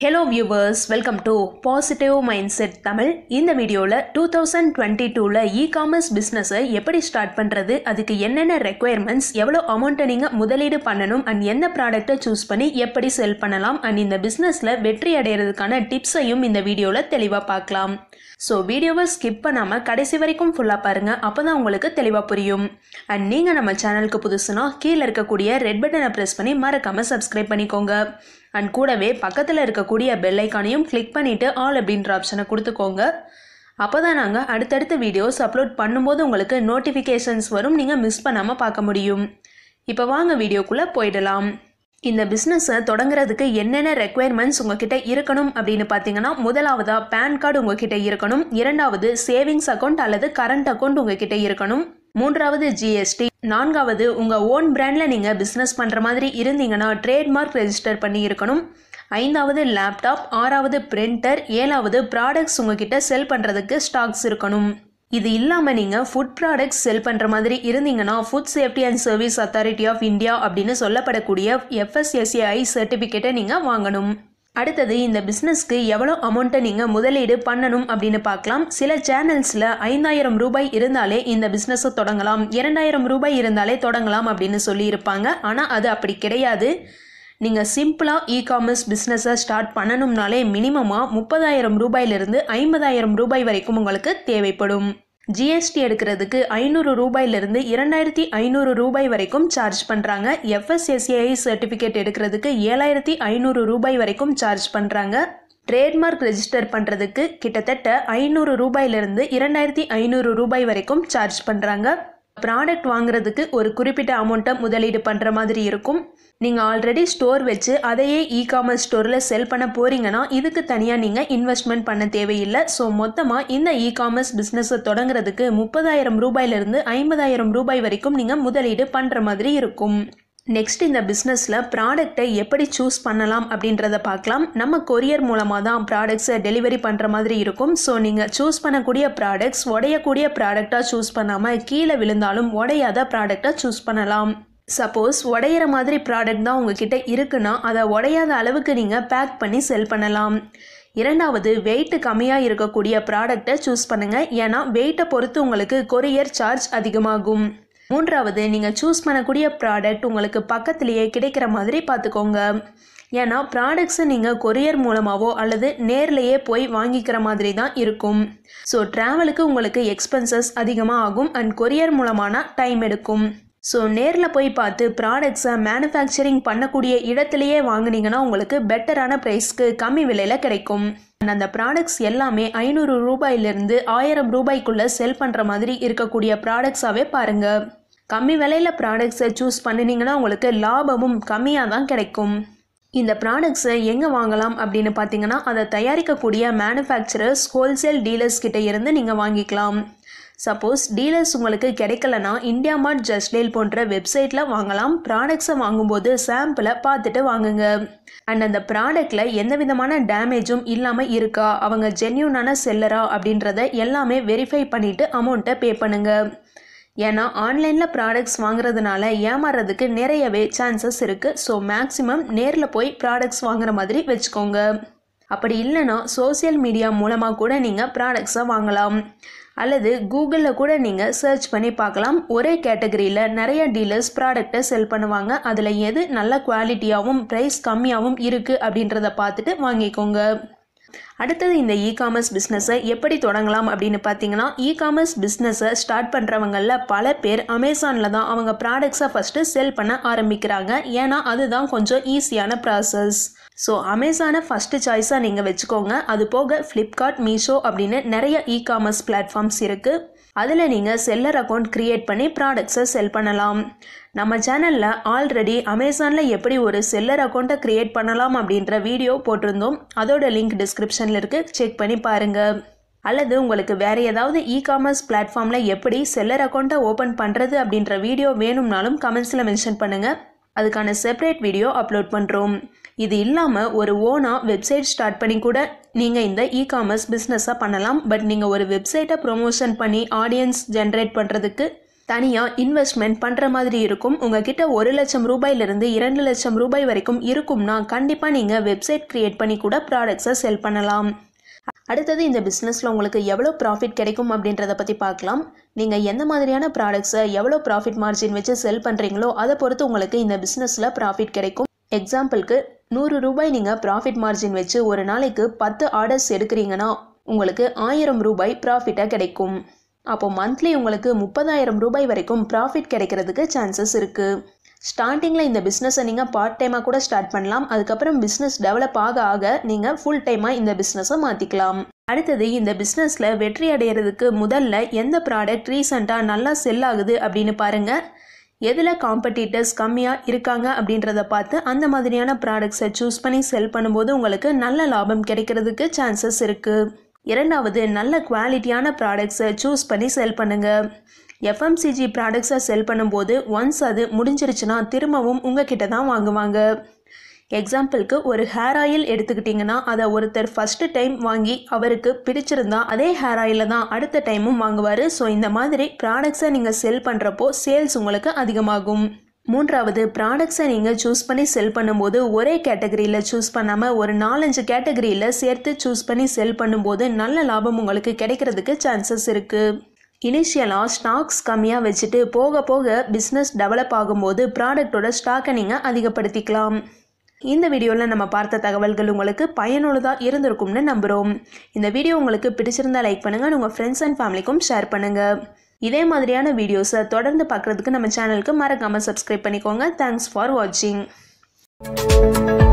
hello viewers welcome to positive mind set Tamil இந்த வீடியோவில் two thousand twenty டூவில் e commerce பிஸ்னஸை எப்படி ஸ்டார்ட் பண்ணுறது அதுக்கு என்னென்ன ரெக்குயர்மெண்ட்ஸ் எவ்வளோ அமௌண்ட்டை நீங்கள் முதலீடு பண்ணணும் அண்ட் எந்த ப்ராடக்ட்டை சூஸ் பண்ணி எப்படி செல் பண்ணலாம் அண்ட் இந்த பிஸ்னஸில் வெற்றி அடைகிறதுக்கான டிப்ஸையும் இந்த வீடியோவில் தெளிவாக பார்க்கலாம் ஸோ வீடியோவை ஸ்கிப் பண்ணாமல் கடைசி வரைக்கும் ஃபுல்லாக பாருங்கள் அப்போ தான் உங்களுக்கு தெளிவாக புரியும் அண்ட் நீங்கள் நம்ம சேனலுக்கு புதுசுனா கீழே இருக்கக்கூடிய ரெட் பட்டனை ப்ரெஸ் பண்ணி மறக்காமல் சப்ஸ்கிரைப் பண்ணிக்கோங்க அண்ட் கூடவே பக்கத்தில் இருக்கக்கூடிய பெல் ஐக்கானையும் கிளிக் பண்ணிவிட்டு ஆல் அப்படின்ற ஆப்ஷனை கொடுத்துக்கோங்க அப்போ தான் நாங்கள் அடுத்தடுத்த வீடியோஸ் அப்லோட் பண்ணும்போது உங்களுக்கு நோட்டிஃபிகேஷன்ஸ் வரும் நீங்கள் மிஸ் பண்ணாமல் பார்க்க முடியும் இப்போ வாங்க வீடியோக்குள்ளே போயிடலாம் இந்த பிஸ்னஸை தொடங்குறதுக்கு என்னென்ன ரெக்குயர்மெண்ட்ஸ் உங்ககிட்ட இருக்கணும் அப்படின்னு பார்த்தீங்கன்னா முதலாவதாக பேன் கார்டு உங்ககிட்ட இருக்கணும் இரண்டாவது சேவிங்ஸ் அக்கௌண்ட் அல்லது கரண்ட் அக்கௌண்ட் உங்ககிட்ட இருக்கணும் மூன்றாவது ஜிஎஸ்டி நான்காவது உங்கள் ஓன் பிராண்டில் நீங்கள் பிஸ்னஸ் பண்ணுற மாதிரி இருந்தீங்கன்னா ட்ரேட்மார்க் ரெஜிஸ்டர் பண்ணி இருக்கணும் ஐந்தாவது லேப்டாப் ஆறாவது பிரிண்டர் ஏழாவது ப்ராடக்ட்ஸ் உங்ககிட்ட செல் பண்ணுறதுக்கு ஸ்டாக்ஸ் இருக்கணும் இது இல்லாமல் நீங்கள் ஃபுட் ப்ராடக்ட்ஸ் செல் பண்ணுற மாதிரி இருந்தீங்கன்னா food safety and service authority of India அப்படின்னு சொல்லப்படக்கூடிய எஃப்எஸ்எஸ்ஏஐ சர்டிஃபிகேட்டை நீங்கள் வாங்கணும் அடுத்தது இந்த பிஸ்னஸ்க்கு எவ்வளோ அமௌண்ட்டை நீங்கள் முதலீடு பண்ணணும் அப்படின்னு பார்க்கலாம் சில சேனல்ஸில் ஐந்தாயிரம் ரூபாய் இருந்தாலே இந்த பிஸ்னஸை தொடங்கலாம் இரண்டாயிரம் ரூபாய் இருந்தாலே தொடங்கலாம் அப்படின்னு சொல்லியிருப்பாங்க ஆனால் அது அப்படி கிடையாது நீங்கள் சிம்பிளாக இ காமர்ஸ் பிஸ்னஸை ஸ்டார்ட் பண்ணணும்னாலே மினிமமாக முப்பதாயிரம் ரூபாயிலிருந்து ஐம்பதாயிரம் ரூபாய் வரைக்கும் உங்களுக்கு தேவைப்படும் ஜிஎஸ்டி எடுக்கிறதுக்கு ஐநூறு ரூபாயிலிருந்து இரண்டாயிரத்தி ஐநூறு ரூபாய் வரைக்கும் சார்ஜ் பண்ணுறாங்க எஃப்எஸ்எஸ்ஏஐ சர்டிஃபிகேட் எடுக்கிறதுக்கு ஏழாயிரத்தி ஐநூறு ரூபாய் வரைக்கும் சார்ஜ் பண்ணுறாங்க ட்ரேட்மார்க் ரெஜிஸ்டர் பண்ணுறதுக்கு கிட்டத்தட்ட ஐநூறு ரூபாயிலிருந்து இரண்டாயிரத்தி ஐநூறு ரூபாய் வரைக்கும் சார்ஜ் பண்ணுறாங்க ப்ராடக்ட் வாங்குறதுக்கு ஒரு குறிப்பிட்ட அமௌண்ட்டை முதலீடு பண்ணுற மாதிரி இருக்கும் நீங்கள் ஆல்ரெடி ஸ்டோர் வச்சு அதையே இ காமர்ஸ் ஸ்டோரில் செல் பண்ண போகிறீங்கன்னா இதுக்கு தனியாக நீங்கள் இன்வெஸ்ட்மெண்ட் பண்ண தேவையில்லை ஸோ மொத்தமாக இந்த இ காமர்ஸ் பிஸ்னஸை தொடங்குறதுக்கு முப்பதாயிரம் ரூபாயிலிருந்து ஐம்பதாயிரம் ரூபாய் வரைக்கும் நீங்கள் முதலீடு பண்ணுற மாதிரி இருக்கும் நெக்ஸ்ட் இந்த பிஸ்னஸில் ப்ராடக்டை எப்படி சூஸ் பண்ணலாம் அப்படின்றத பார்க்கலாம் நம்ம கொரியர் மூலமாக தான் ப்ராடக்ட்ஸை டெலிவரி பண்ணுற மாதிரி இருக்கும் ஸோ நீங்கள் சூஸ் பண்ணக்கூடிய ப்ராடக்ட்ஸ் உடையக்கூடிய ப்ராடக்டாக சூஸ் பண்ணாமல் கீழே விழுந்தாலும் உடையாத ப்ராடக்டாக சூஸ் பண்ணலாம் சப்போஸ் உடையிற மாதிரி ப்ராடக்ட் தான் உங்ககிட்ட இருக்குன்னா அதை உடையாத அளவுக்கு நீங்கள் பேக் பண்ணி செல் பண்ணலாம் இரண்டாவது வெயிட் கம்மியாக இருக்கக்கூடிய ப்ராடக்டை சூஸ் பண்ணுங்கள் ஏன்னா வெயிட்டை பொறுத்து உங்களுக்கு கொரியர் சார்ஜ் அதிகமாகும் மூன்றாவது நீங்கள் சூஸ் பண்ணக்கூடிய ப்ராடக்ட் உங்களுக்கு பக்கத்துலேயே கிடைக்கிற மாதிரி பார்த்துக்கோங்க ஏன்னா ப்ராடக்ட்ஸை நீங்கள் கொரியர் மூலமாகவோ அல்லது நேர்லேயே போய் வாங்கிக்கிற மாதிரி தான் இருக்கும் ஸோ ட்ராவலுக்கு உங்களுக்கு எக்ஸ்பென்சஸ் அதிகமாக ஆகும் அண்ட் கொரியர் மூலமான டைம் எடுக்கும் ஸோ நேரில் போய் பார்த்து ப்ராடக்ட்ஸை மேனுஃபேக்சரிங் பண்ணக்கூடிய இடத்துலையே வாங்கினீங்கன்னா உங்களுக்கு பெட்டரான ப்ரைஸ்க்கு கம்மி விலையில் கிடைக்கும் அந்த ப்ராடக்ட்ஸ் எல்லாமே ஐநூறு ரூபாயிலிருந்து ஆயிரம் ரூபாய்க்குள்ளே செல் பண்ணுற மாதிரி இருக்கக்கூடிய ப்ராடக்ட்ஸாகவே பாருங்கள் கம்மி விலையில் ப்ராடக்ட்ஸை சூஸ் பண்ணினீங்கன்னா உங்களுக்கு லாபமும் கம்மியாக தான் கிடைக்கும் இந்த ப்ராடக்ட்ஸை எங்கே வாங்கலாம் அப்படின்னு பார்த்தீங்கன்னா அதை தயாரிக்கக்கூடிய மேனுஃபேக்சரர்ஸ் ஹோல்சேல் டீலர்ஸ் கிட்ட இருந்து நீங்கள் வாங்கிக்கலாம் சப்போஸ் டீலர்ஸ் உங்களுக்கு கிடைக்கலனா இந்தியா மார்ட் ஜஸ்ட்லேல் போன்ற வெப்சைட்டில் வாங்கலாம் ப்ராடக்ட்ஸை வாங்கும்போது சாம்பிளை பார்த்துட்டு வாங்குங்க அண்ட் அந்த ப்ராடக்டில் எந்த விதமான டேமேஜும் இல்லாமல் இருக்கா அவங்க ஜென்யூனான செல்லரா அப்படின்றத எல்லாமே வெரிஃபை பண்ணிவிட்டு அமௌண்ட்டை பே பண்ணுங்கள் ஏன்னா ஆன்லைனில் ப்ராடக்ட்ஸ் வாங்குறதுனால ஏமாறுறதுக்கு நிறையவே சான்சஸ் இருக்குது ஸோ மேக்ஸிமம் நேரில் போய் ப்ராடக்ட்ஸ் வாங்குற மாதிரி வச்சுக்கோங்க அப்படி இல்லைன்னா சோசியல் மீடியா மூலமாக கூட நீங்கள் ப்ராடக்ட்ஸை வாங்கலாம் அல்லது கூகுளில் கூட நீங்கள் சர்ச் பண்ணி பார்க்கலாம் ஒரே கேட்டகரியில் நிறைய டீலர்ஸ் ப்ராடக்டை செல் பண்ணுவாங்க அதில் எது நல்ல குவாலிட்டியாகவும் ப்ரைஸ் கம்மியாகவும் இருக்குது அப்படின்றத பார்த்துட்டு வாங்கிக்கோங்க அடுத்தது இந்த இ காமர்ஸ் பிஸ்னஸை எப்படி தொடங்கலாம் அப்படின்னு பார்த்தீங்கன்னா இ காமர்ஸ் பிஸ்னஸை ஸ்டார்ட் பண்ணுறவங்களில் பல பேர் அமேசானில் தான் அவங்க ப்ராடக்ட்ஸை ஃபஸ்ட்டு செல் பண்ண ஆரம்பிக்கிறாங்க ஏன்னா அதுதான் கொஞ்சம் ஈஸியான ப்ராசஸ் ஸோ அமேசானை ஃபஸ்ட்டு சாய்ஸாக நீங்கள் வச்சுக்கோங்க அது போக ஃப்ளிப்கார்ட் மீஷோ அப்படின்னு நிறைய இ காமர்ஸ் பிளாட்ஃபார்ம்ஸ் இருக்குது அதில் நீங்கள் செல்லர் அக்கௌண்ட் க்ரியேட் பண்ணி ப்ராடக்ட்ஸை செல் பண்ணலாம் நம்ம சேனலில் ஆல்ரெடி அமேசானில் எப்படி ஒரு செல்லர் அக்கௌண்ட்டை க்ரியேட் பண்ணலாம் அப்படின்ற வீடியோ போட்டிருந்தோம் அதோட லிங்க் டிஸ்கிரிப்ஷனில் இருக்குது செக் பண்ணி பாருங்கள் அல்லது உங்களுக்கு வேறு ஏதாவது இ காமர்ஸ் பிளாட்ஃபார்மில் எப்படி செல்லர் அக்கௌண்ட்டை ஓப்பன் பண்ணுறது அப்படின்ற வீடியோ வேணும்னாலும் கமெண்ட்ஸில் மென்ஷன் பண்ணுங்கள் அதுக்கான செப்பரேட் வீடியோ அப்லோட் பண்ணுறோம் இது இல்லாமல் ஒரு ஓனாக வெப்சைட் ஸ்டார்ட் பண்ணி கூட நீங்கள் இந்த இ காமர்ஸ் பிஸ்னஸாக பண்ணலாம் பட் நீங்கள் ஒரு வெப்சைட்டை ப்ரொமோஷன் பண்ணி ஆடியன்ஸ் ஜென்ரேட் பண்ணுறதுக்கு தனியாக இன்வெஸ்ட்மெண்ட் பண்ணுற மாதிரி இருக்கும் உங்ககிட்ட ஒரு லட்சம் ரூபாயிலிருந்து இரண்டு லட்சம் ரூபாய் வரைக்கும் இருக்கும்னா கண்டிப்பாக நீங்கள் வெப்சைட் க்ரியேட் பண்ணி கூட ப்ராடக்ட்ஸை செல் பண்ணலாம் அடுத்தது இந்த பிஸ்னஸில் உங்களுக்கு எவ்வளோ ப்ராஃபிட் கிடைக்கும் அப்படின்றத பற்றி பார்க்கலாம் நீங்கள் எந்த மாதிரியான ப்ராடக்ட்ஸை எவ்வளோ ப்ராஃபிட் மார்ஜின் வச்சு செல் பண்ணுறீங்களோ அதை பொறுத்து உங்களுக்கு இந்த பிஸ்னஸில் ப்ராஃபிட் கிடைக்கும் எக்ஸாம்பிளுக்கு நூறு ரூபாய் நீங்கள் ப்ராஃபிட் மார்ஜின் வச்சு ஒரு நாளைக்கு பத்து ஆர்டர்ஸ் எடுக்கிறீங்கன்னா உங்களுக்கு ஆயிரம் ரூபாய் ப்ராஃபிட்டாக கிடைக்கும் அப்போ மந்த்லி உங்களுக்கு முப்பதாயிரம் ரூபாய் வரைக்கும் ப்ராஃபிட் கிடைக்கிறதுக்கு சான்சஸ் இருக்குது ஸ்டார்டிங்கில் இந்த பிஸ்னஸை நீங்கள் பார்ட் டைமாக கூட ஸ்டார்ட் பண்ணலாம் அதுக்கப்புறம் பிஸ்னஸ் டெவலப் ஆக ஆக நீங்கள் ஃபுல் டைமாக இந்த பிஸ்னஸை மாற்றிக்கலாம் அடுத்தது இந்த பிஸ்னஸில் வெற்றி அடையிறதுக்கு முதல்ல எந்த ப்ராடக்ட் ரீசண்டாக நல்லா செல் ஆகுது அப்படின்னு பாருங்கள் எதில் காம்படிட்டர்ஸ் கம்மியாக இருக்காங்க அப்படின்றத பார்த்து அந்த மாதிரியான ப்ராடக்ட்ஸை சூஸ் பண்ணி செல் பண்ணும்போது உங்களுக்கு நல்ல லாபம் கிடைக்கிறதுக்கு சான்சஸ் இருக்குது இரண்டாவது நல்ல குவாலிட்டியான ப்ராடக்ட்ஸை சூஸ் பண்ணி செல் பண்ணுங்கள் எஃப்எம்சிஜி ப்ராடக்ட்ஸை செல் பண்ணும்போது ஒன்ஸ் அது முடிஞ்சிருச்சுன்னா திரும்பவும் உங்ககிட்ட தான் வாங்குவாங்க எக்ஸாம்பிளுக்கு ஒரு ஹேர் ஆயில் எடுத்துக்கிட்டிங்கன்னா அதை ஒருத்தர் ஃபஸ்ட்டு டைம் வாங்கி அவருக்கு பிடிச்சிருந்தா அதே ஹேர் ஆயிலில் தான் அடுத்த டைமும் வாங்குவார் ஸோ இந்த மாதிரி ப்ராடக்ட்ஸை நீங்கள் செல் பண்ணுறப்போ சேல்ஸ் உங்களுக்கு அதிகமாகும் மூன்றாவது ப்ராடக்ட்ஸை நீங்கள் சூஸ் பண்ணி செல் பண்ணும்போது ஒரே கேட்டகரியில் சூஸ் பண்ணாமல் ஒரு நாலஞ்சு கேட்டகரியில் சேர்த்து சூஸ் பண்ணி செல் பண்ணும்போது நல்ல லாபம் உங்களுக்கு கிடைக்கிறதுக்கு சான்சஸ் இருக்குது இனிஷியலாக ஸ்டாக்ஸ் கம்மியாக வச்சுட்டு போக போக பிஸ்னஸ் டெவலப் ஆகும்போது ப்ராடக்டோட ஸ்டாக்கை நீங்கள் அதிகப்படுத்திக்கலாம் இந்த வீடியோவில் நம்ம பார்த்த தகவல்கள் உங்களுக்கு பயனுள்ளதாக இருந்திருக்கும்னு நம்புகிறோம் இந்த வீடியோ உங்களுக்கு பிடிச்சிருந்தா லைக் பண்ணுங்கள் உங்கள் ஃப்ரெண்ட்ஸ் அண்ட் ஃபேமிலிக்கும் ஷேர் பண்ணுங்கள் இதே மாதிரியான வீடியோஸை தொடர்ந்து பார்க்குறதுக்கு நம்ம சேனலுக்கு மறக்காமல் சப்ஸ்கிரைப் பண்ணிக்கோங்க தேங்க்ஸ் ஃபார் வாட்சிங்